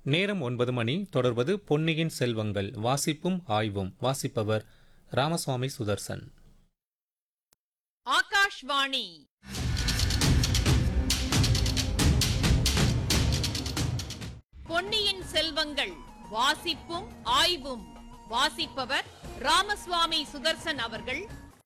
நேரம் ஒன்பது மணி தொடர்வது பொன்னியின் செல்வங்கள் வாசிப்பும் ஆய்வும் வாசிப்பவர் ராமசுவாமி சுதர்சன் ஆகாஷ்வாணி பொன்னியின் செல்வங்கள் வாசிப்பும் ஆய்வும் வாசிப்பவர் ராமசுவாமி சுதர்சன் அவர்கள்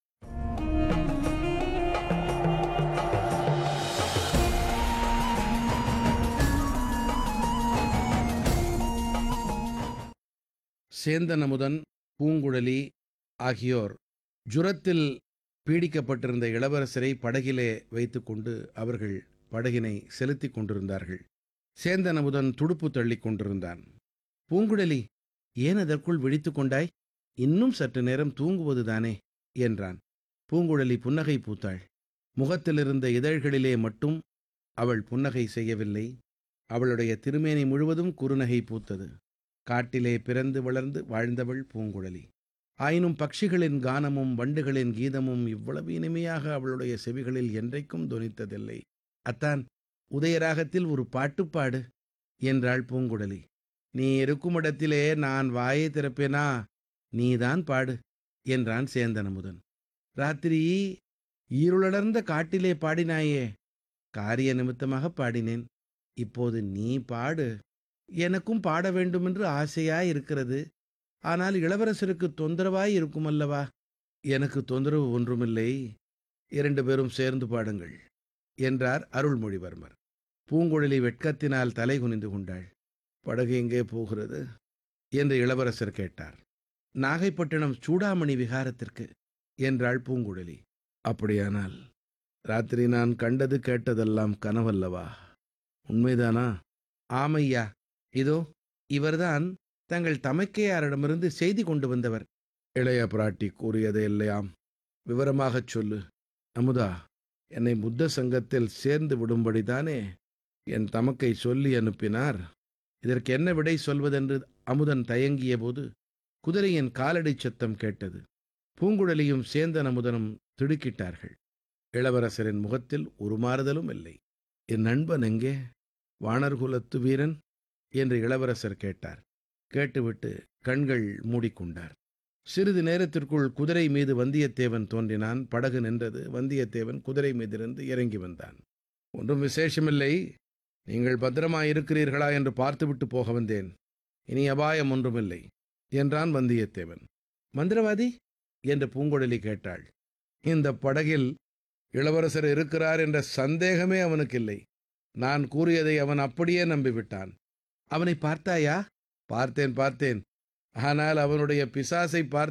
சேந்தன் அமுதன் பூங்குழலி ஆகியோர் ஜுரத்தில் பீடிக்கப்பட்டிருந்த இளவரசரை படகிலே வைத்துக்கொண்டு அவர்கள் படகினை செலுத்திக் கொண்டிருந்தார்கள் சேந்தன் அமுதன் துடுப்பு தள்ளிக் கொண்டிருந்தான் பூங்குழலி ஏன் அதற்குள் விழித்துக் கொண்டாய் இன்னும் சற்று நேரம் தூங்குவதுதானே என்றான் பூங்குழலி புன்னகை பூத்தாள் முகத்திலிருந்த இதழ்களிலே மட்டும் அவள் புன்னகை செய்யவில்லை அவளுடைய திருமேனி முழுவதும் குறுநகை பூத்தது காட்டிலே பிறந்து வளர்ந்து வாழ்ந்தவள் பூங்குழலி ஆயினும் பட்சிகளின் கானமும் வண்டுகளின் கீதமும் இவ்வளவு இனிமையாக அவளுடைய செவிகளில் என்றைக்கும் தொனித்ததில்லை அத்தான் உதயராகத்தில் ஒரு பாட்டுப்பாடு என்றாள் பூங்குழலி நீ இருக்குமிடத்திலே நான் வாயை திறப்பேனா நீதான் பாடு என்றான் சேந்தனமுதன் ராத்திரி ஈருளடர்ந்த காட்டிலே பாடினாயே காரிய நிமித்தமாக பாடினேன் இப்போது நீ பாடு எனக்கும் பாட வேண்டுமென்று ஆசையாய் இருக்கிறது ஆனால் இளவரசருக்கு தொந்தரவாய் இருக்கும் அல்லவா எனக்கு தொந்தரவு ஒன்றுமில்லை இரண்டு பேரும் சேர்ந்து பாடுங்கள் என்றார் அருள்மொழிவர்மர் பூங்குழலி வெட்கத்தினால் தலை குனிந்து கொண்டாள் படகு எங்கே போகிறது என்று இளவரசர் கேட்டார் நாகைப்பட்டினம் சூடாமணி விகாரத்திற்கு என்றாள் பூங்குழலி அப்படியானால் ராத்திரி நான் கண்டது கேட்டதெல்லாம் கனவல்லவா உண்மைதானா ஆமையா இதோ இவர்தான் தங்கள் தமக்கையாரிடமிருந்து செய்தி கொண்டு வந்தவர் இளைய பிராட்டி கூறியது இல்லையாம் விவரமாகச் சொல்லு அமுதா என்னை புத்த சங்கத்தில் சேர்ந்து விடும்படிதானே என் தமக்கை சொல்லி அனுப்பினார் இதற்கு என்ன விடை சொல்வதென்று அமுதன் தயங்கிய போது குதிரையின் காலடிச் சத்தம் கேட்டது பூங்குழலியும் சேந்தன் அமுதனும் திடுக்கிட்டார்கள் இளவரசரின் முகத்தில் ஒரு மாறுதலும் இல்லை என் நண்பன் எங்கே வானர்குலத்து வீரன் என்று இளவரசர் கேட்டார் கேட்டுவிட்டு கண்கள் மூடிக்கொண்டார் சிறிது நேரத்திற்குள் குதிரை மீது வந்தியத்தேவன் தோன்றினான் படகு நின்றது வந்தியத்தேவன் குதிரை மீதிருந்து இறங்கி வந்தான் ஒன்றும் விசேஷமில்லை நீங்கள் பத்திரமாயிருக்கிறீர்களா என்று பார்த்துவிட்டு போக வந்தேன் இனி அபாயம் ஒன்றுமில்லை என்றான் வந்தியத்தேவன் மந்திரவாதி என்று பூங்குழலி கேட்டாள் இந்த படகில் இளவரசர் இருக்கிறார் என்ற சந்தேகமே அவனுக்கு இல்லை நான் கூறியதை அவன் அப்படியே நம்பிவிட்டான் அவனை பார்த்தாயா பார்த்தேன் பார்த்தேன் ஆனால் அவனுடைய பிசாசை பார்த்து